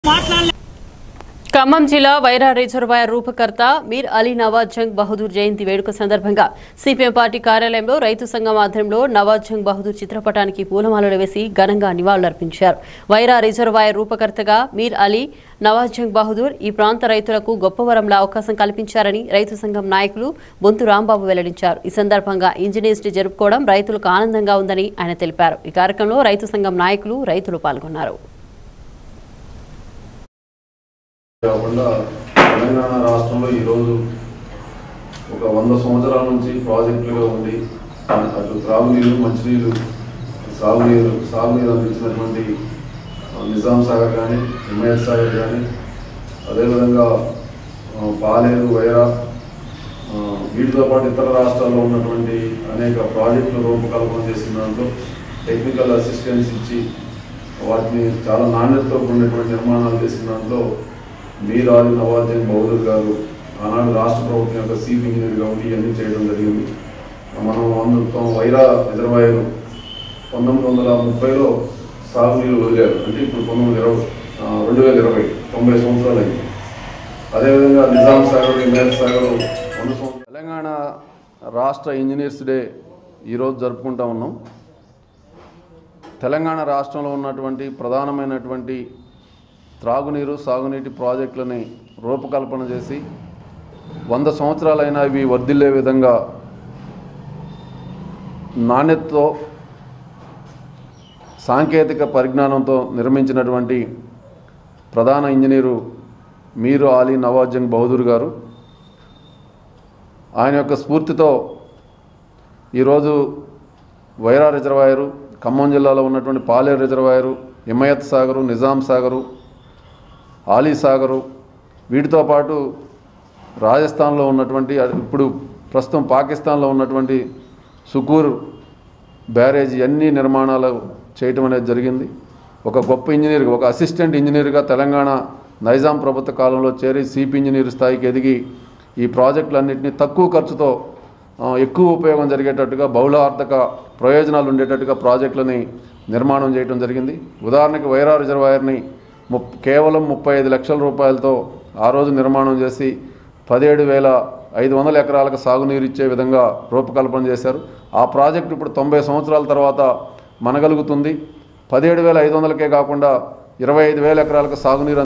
మాట్లాడలే ఖమ్మం జిల్లా వైరా రిజర్వాయర్ రూపకర్త మీర్ అలీ నవాజ్ జంగ్ బహదూర్ జయంతి వేడుక సందర్భంగా సిపిఎం పార్టీ కార్యాలయంలో రైతు సంఘం ఆధ్వర్యంలో నవాజ్ జంగ్ బహదూర్ చిత్రపటానికి పూలమాలలు వేసి ఘనంగా నివాళులర్పించారు వైరా రిజర్వాయర్ రూపకర్తగా మీర్ అలీ నవాజ్ జంగ్ బహదూర్ ఈ ప్రాంత రైతులకు గొప్ప వరంలా అవకాశం కల్పించారని రైతు సంఘం నాయకులు బొంతు రాంబాబు వెల్లడించారు ఈ సందర్భంగా ఇంజనీర్స్ డే జరుపుకోవడం రైతులకు ఆనందంగా ఉందని ఆయన తెలిపారు ఈ కార్యక్రమంలో రైతు సంఘం నాయకులు రైతులు పాల్గొన్నారు కాకుండా తెలంగాణ రాష్ట్రంలో ఈరోజు ఒక వంద సంవత్సరాల నుంచి ప్రాజెక్టులుగా ఉండి అటు త్రాగునీరు మంచినీరు సాగునీరు సాగునీరు అందించినటువంటి ఆ, నిజాం సాగర్ కానీ హిమాయత్ సాగర్ కానీ అదేవిధంగా ఆ, పాలేరు వైరా ఆ, వీటితో పాటు ఇతర రాష్ట్రాల్లో ఉన్నటువంటి అనేక ప్రాజెక్టులు రూపకల్పన చేసిన దాంట్లో టెక్నికల్ అసిస్టెన్స్ ఇచ్చి వాటిని చాలా నాణ్యతతో కూడినటువంటి నిర్మాణాలు చేసిన దాంట్లో మీర్ ఆలి నవాజన్ బౌదర్ గారు ఆనాడు రాష్ట్ర ప్రభుత్వం యొక్క చీఫ్ ఇంజనీర్గా ఉండి ఇవన్నీ చేయడం జరిగింది మనం వంద వైరా రిజర్వాయర్ పంతొమ్మిది వందల ముప్పైలో సాగునీరు వదిలారు అంటే ఇప్పుడు పంతొమ్మిది ఇరవై ఆ, రెండు వేల ఇరవై తొంభై సంవత్సరాలు అయింది అదేవిధంగా నిజాం సాగర్ హిమాయత్ సాగర్ వంద సంవత్సరాలు తెలంగాణ రాష్ట్ర ఇంజనీర్స్ డే ఈరోజు జరుపుకుంటా ఉన్నాం తెలంగాణ రాష్ట్రంలో ఉన్నటువంటి ప్రధానమైనటువంటి త్రాగునీరు సాగునీటి ప్రాజెక్టులని రూపకల్పన చేసి వంద సంవత్సరాలైనా ఇవి వర్ధిల్లే విధంగా నాణ్యతతో సాంకేతిక పరిజ్ఞానంతో నిర్మించినటువంటి ప్రధాన ఇంజనీరు మీరు ఆలీ నవాజ్ జంగ్ బహదూర్ గారు ఆయన యొక్క స్ఫూర్తితో ఈరోజు వైరా రిజర్వాయరు ఖమ్మం జిల్లాలో ఉన్నటువంటి పాలేరు రిజర్వాయరు హిమయత్ సాగరు నిజాం సాగరు ఆలీ సాగరు వీటితో పాటు రాజస్థాన్లో ఉన్నటువంటి ఇప్పుడు ప్రస్తుతం పాకిస్తాన్లో ఉన్నటువంటి సుకూర్ బ్యారేజ్ అన్ని నిర్మాణాలు చేయటం అనేది జరిగింది ఒక గొప్ప ఇంజనీర్గా ఒక అసిస్టెంట్ ఇంజనీర్గా తెలంగాణ నైజాం ప్రభుత్వ కాలంలో చేరి చీఫ్ ఇంజనీర్ స్థాయికి ఎదిగి ఈ ప్రాజెక్టులన్నింటినీ తక్కువ ఖర్చుతో ఆ, ఎక్కువ ఉపయోగం జరిగేటట్టుగా బహుళార్థక ప్రయోజనాలు ఉండేటట్టుగా ప్రాజెక్టులని నిర్మాణం చేయడం జరిగింది ఉదాహరణకి వైరా రిజర్వాయర్ని ముప్ కేవలం ముప్పై ఐదు లక్షల రూపాయలతో ఆ రోజు నిర్మాణం చేసి పదిహేడు వేల ఐదు వందల ఎకరాలకు సాగునీరు ఇచ్చే విధంగా రూపకల్పన చేశారు ఆ ప్రాజెక్టు ఇప్పుడు తొంభై సంవత్సరాల తర్వాత మనగలుగుతుంది పదిహేడు వేల ఐదు వందలకే కాకుండా ఇరవై ఐదు వేల ఎకరాలకు సాగునీరు